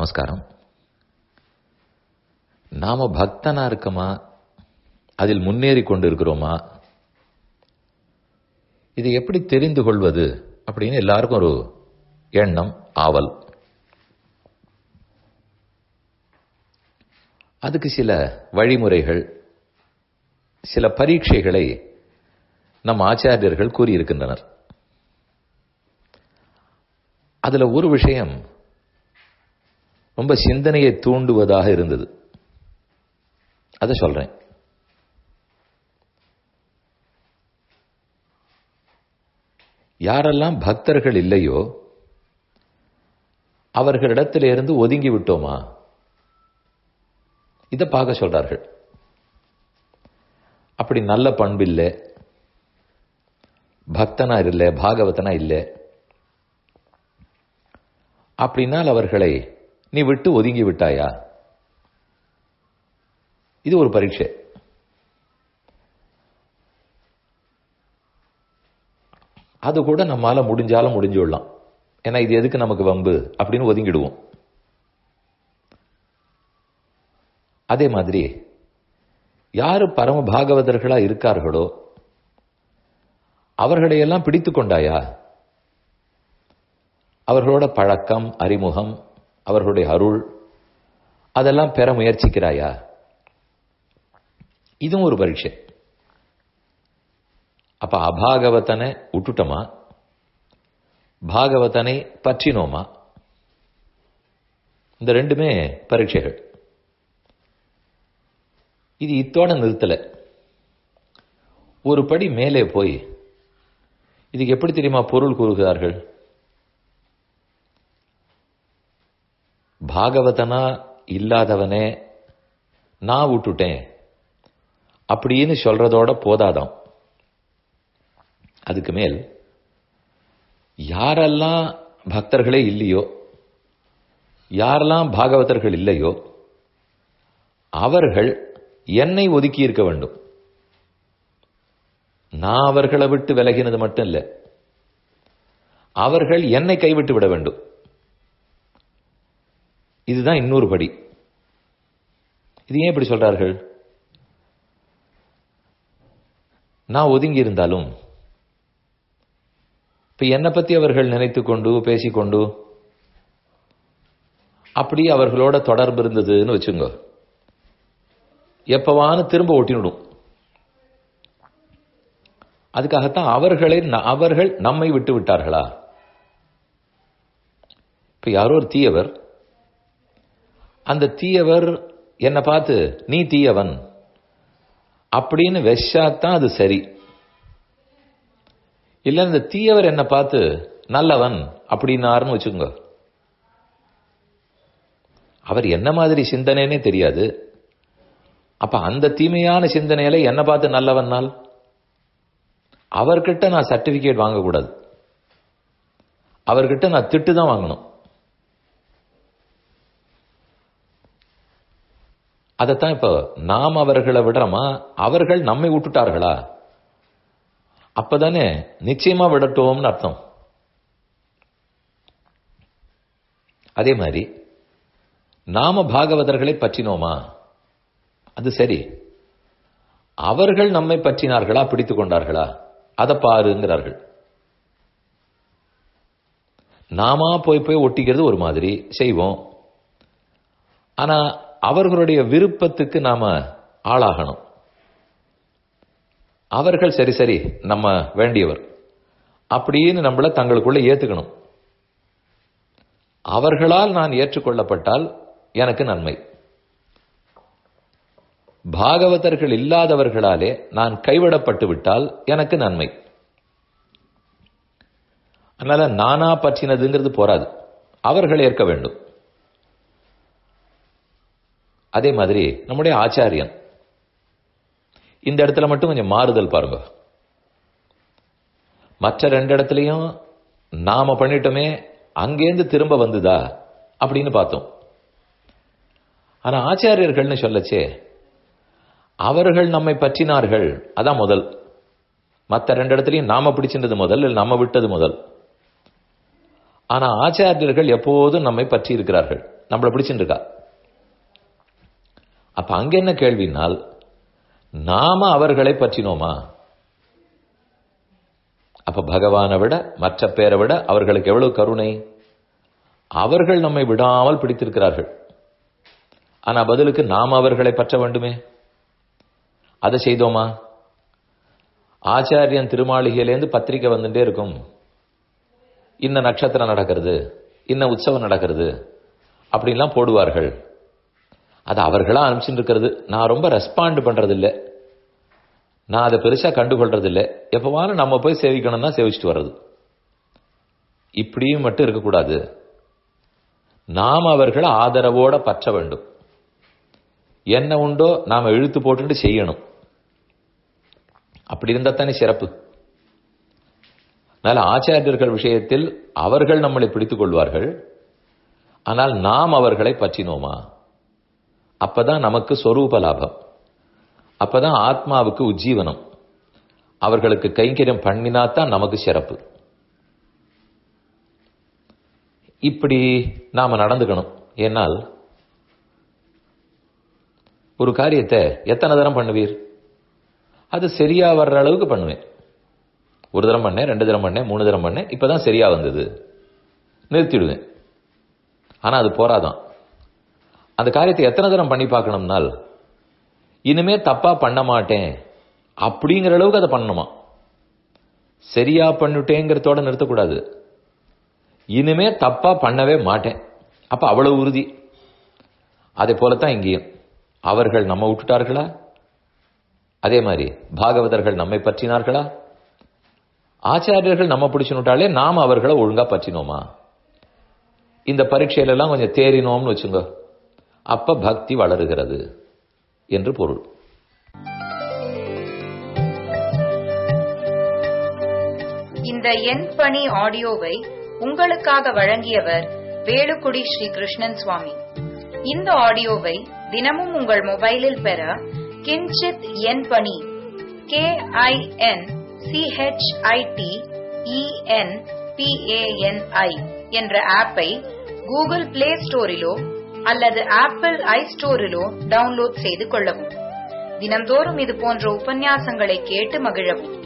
நமஸ்காரம் நாம பக்தனா இருக்கமா அதில் முன்னேறி கொண்டிருக்கிறோமா இதை எப்படி தெரிந்து கொள்வது அப்படின்னு எல்லாருக்கும் ஒரு எண்ணம் ஆவல் அதுக்கு சில வழிமுறைகள் சில பரீட்சைகளை நம் ஆச்சாரியர்கள் கூறியிருக்கின்றனர் அதுல ஒரு விஷயம் ரொம்ப சிந்தனையை தூண்டுவதாக இருந்தது அதை சொல்றேன் யாரெல்லாம் பக்தர்கள் இல்லையோ அவர்களிடத்திலிருந்து ஒதுங்கி விட்டோமா இதை பார்க்க சொல்றார்கள் அப்படி நல்ல பண்பு இல்லை பக்தனா இல்லை பாகவதனா இல்லை அப்படின்னால் அவர்களை நீ விட்டு ஒதுங்கி விட்டாயா இது ஒரு பரீட்சை அது கூட நம்மால முடிஞ்சாலும் முடிஞ்சு விடலாம் ஏன்னா இது எதுக்கு நமக்கு வம்பு அப்படின்னு ஒதுங்கிடுவோம் அதே மாதிரி யாரு பரம பாகவதர்களா இருக்கார்களோ அவர்களையெல்லாம் பிடித்து கொண்டாயா அவர்களோட பழக்கம் அறிமுகம் அவர்களுடைய அருள் அதெல்லாம் பெற முயற்சிக்கிறாயா இதுவும் ஒரு பரீட்சை அப்ப அபாகவத்தனை விட்டுட்டோமா பாகவதனை பற்றினோமா இந்த ரெண்டுமே பரீட்சைகள் இது இத்தோட நிறுத்தல ஒரு படி மேலே போய் இதுக்கு எப்படி தெரியுமா பொருள் கூறுகிறார்கள் பாகவதனா இல்லாதவனே நான் விட்டுட்டேன் அப்படின்னு சொல்றதோட போதாதான் அதுக்கு மேல் யாரெல்லாம் பக்தர்களே இல்லையோ யாரெல்லாம் பாகவதர்கள் இல்லையோ அவர்கள் என்னை ஒதுக்கி இருக்க வேண்டும் நான் அவர்களை விட்டு விலகினது மட்டும் இல்லை அவர்கள் என்னை கைவிட்டு விட வேண்டும் இதுதான் இன்னொரு படி இது ஏன் இப்படி சொல்றார்கள் நான் ஒதுங்கி இருந்தாலும் இப்ப என்னை பத்தி அவர்கள் நினைத்துக் கொண்டு பேசிக்கொண்டு அப்படி அவர்களோட தொடர்பு இருந்ததுன்னு வச்சுங்க எப்பவானு திரும்ப ஒட்டிவிடும் அதுக்காகத்தான் அவர்களை அவர்கள் நம்மை விட்டு விட்டார்களா இப்ப யாரோ ஒரு தீயவர் அந்த தீயவர் என்னை பார்த்து நீ தீயவன் அப்படின்னு வெஷாத்தான் அது சரி இல்ல இந்த தீயவர் என்னை பார்த்து நல்லவன் அப்படின்னாருன்னு வச்சுக்கோங்க அவர் என்ன மாதிரி சிந்தனைன்னே தெரியாது அப்ப அந்த தீமையான சிந்தனையில என்ன பார்த்து நல்லவனால் அவர்கிட்ட நான் சர்டிபிகேட் வாங்கக்கூடாது அவர்கிட்ட நான் திட்டு தான் வாங்கணும் அதைத்தான் இப்ப நாம் அவர்களை விடுறோமா அவர்கள் நம்மை விட்டுட்டார்களா அப்பதானே நிச்சயமா விடட்டோம்னு அர்த்தம் அதே மாதிரி நாம பாகவதர்களை பற்றினோமா அது சரி அவர்கள் நம்மை பற்றினார்களா பிடித்துக் கொண்டார்களா அதை பாருங்கிறார்கள் நாமா போய் போய் ஒட்டிக்கிறது ஒரு மாதிரி செய்வோம் ஆனா அவர்களுடைய விருப்பத்துக்கு நாம ஆளாகணும் அவர்கள் சரி சரி நம்ம வேண்டியவர் அப்படின்னு நம்மள தங்களுக்குள்ள ஏத்துக்கணும் அவர்களால் நான் ஏற்றுக்கொள்ளப்பட்டால் எனக்கு நன்மை பாகவதர்கள் இல்லாதவர்களாலே நான் கைவிடப்பட்டு விட்டால் எனக்கு நன்மை அதனால நானா பற்றினதுங்கிறது போராது அவர்கள் ஏற்க வேண்டும் அதே மாதிரி நம்முடைய ஆச்சாரியன் இந்த இடத்துல மட்டும் கொஞ்சம் மாறுதல் பாருங்க மற்ற ரெண்டு இடத்துலையும் நாம பண்ணிட்டோமே அங்கேருந்து திரும்ப வந்துதா அப்படின்னு பார்த்தோம் ஆனா ஆச்சாரியர்கள்னு சொல்லச்சே அவர்கள் நம்மை பற்றினார்கள் அதான் முதல் மற்ற ரெண்டு இடத்துலையும் நாம பிடிச்சிருந்தது முதல் இல்லை நம்ம விட்டது முதல் ஆனா ஆச்சாரியர்கள் எப்போதும் நம்மை பற்றி இருக்கிறார்கள் நம்மளை பிடிச்சிட்டு இருக்கா அப்ப அங்க என்ன கேள்வினால் நாம அவர்களை பற்றினோமா அப்ப பகவானை விட மற்ற பேரை விட அவர்களுக்கு எவ்வளவு கருணை அவர்கள் நம்மை விடாமல் பிடித்திருக்கிறார்கள் ஆனா பதிலுக்கு நாம் அவர்களை பற்ற வேண்டுமே அதை செய்தோமா ஆச்சாரியன் திருமாளிகையிலேருந்து பத்திரிக்கை வந்துட்டே இருக்கும் இன்ன நட்சத்திரம் நடக்கிறது இன்ன உற்சவம் நடக்கிறது அப்படின்லாம் போடுவார்கள் அது அவர்களா அனுப்பிச்சுட்டு இருக்கிறது நான் ரொம்ப ரெஸ்பாண்ட் பண்றது இல்லை நான் அதை பெருசா கண்டுகொள்றது இல்லை எப்பவாலும் நம்ம போய் சேவிக்கணும்னா சேவிச்சுட்டு வர்றது இப்படியும் மட்டும் இருக்கக்கூடாது நாம் அவர்களை ஆதரவோட பற்ற வேண்டும் என்ன உண்டோ நாம இழுத்து போட்டுட்டு செய்யணும் அப்படி இருந்தா தானே சிறப்பு அதனால ஆச்சாரியர்கள் விஷயத்தில் அவர்கள் நம்மளை பிடித்துக் கொள்வார்கள் ஆனால் நாம் அவர்களை பற்றினோமா அப்பதான் நமக்கு சொரூப லாபம் அப்பதான் ஆத்மாவுக்கு உஜ்ஜீவனம் அவர்களுக்கு கைங்கரியம் பண்ணினாத்தான் நமக்கு சிறப்பு இப்படி நாம நடந்துக்கணும் ஏனால் ஒரு காரியத்தை எத்தனை தரம் பண்ணுவீர் அது சரியா வர்ற அளவுக்கு பண்ணுவேன் ஒரு தரம் பண்ணேன் ரெண்டு தரம் பண்ணேன் மூணு தரம் பண்ணேன் இப்பதான் சரியா வந்தது நிறுத்திடுவேன் ஆனா அது போராதான் அந்த காரியத்தை எத்தனை தரம் பண்ணி பார்க்கணும்னால் இனிமே தப்பா பண்ண மாட்டேன் அப்படிங்கிற அளவுக்கு அதை பண்ணணுமா சரியா பண்ணிட்டேங்கிறதோட நிறுத்தக்கூடாது இனிமே தப்பா பண்ணவே மாட்டேன் அப்ப அவ்வளவு உறுதி அதே போலத்தான் இங்கேயும் அவர்கள் நம்ம விட்டுட்டார்களா அதே மாதிரி பாகவதர்கள் நம்மை பற்றினார்களா ஆச்சாரியர்கள் நம்ம பிடிச்சுனுட்டாலே நாம் அவர்களை ஒழுங்கா பற்றினோமா இந்த பரீட்சையில எல்லாம் கொஞ்சம் தேறினோம்னு வச்சுங்க அப்ப பக்தி வளருகிறது என்று பொருள் இந்த என் பணி ஆடியோவை உங்களுக்காக வழங்கியவர் வேலுக்குடி ஸ்ரீ கிருஷ்ணன் சுவாமி இந்த ஆடியோவை தினமும் உங்கள் மொபைலில் பெற கிஞ்சித் என் பணி கே ஐ என் சிஹெச்ஐடி இஎன் பிஏஎன்ஐ என்ற ஆப்பை கூகுள் பிளே ஸ்டோரிலோ அல்லது ஆப்பிள் ஐ ஸ்டோரிலோ டவுன்லோட் செய்து கொள்ளவும் தினம்தோறும் இது போன்ற உபன்யாசங்களை கேட்டு மகிழவும்